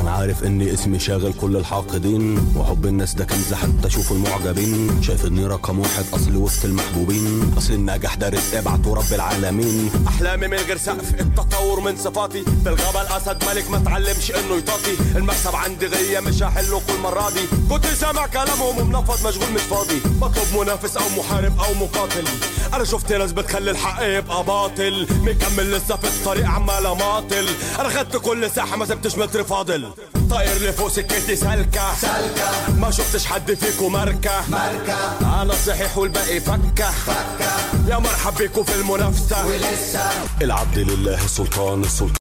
انا عارف اني اسمي شاغل كل الحاقدين وحب الناس ده كنز حتى اشوف المعجبين شايف اني رقم واحد اصلي وسط المحبوبين اصل النجاح ده رزق ابعته رب العالمين احلامي من غير سقف التطور من صفاتي في الغابه الاسد ملك ما اتعلمش انه يطاطي المكسب عندي غيه مش هحله كل مره دي كنت سامع كلامهم ومنفض مشغول مش فاضي بطلب منافس او محارب او مقاتل انا شفت ناس بتخلي الحق يبقى باطل مكمل لسه في الطريق عمال اماطل انا خدت كل ساحه ما سبتش متر فاضل طاير لفوق سكتي سالكه سالكة ما شفتش حد فيكو ماركه ماركة انا صحيح والباقي فكه فكة يا مرحب بيكو في المنافسه ولسه العبد لله السلطان السلطان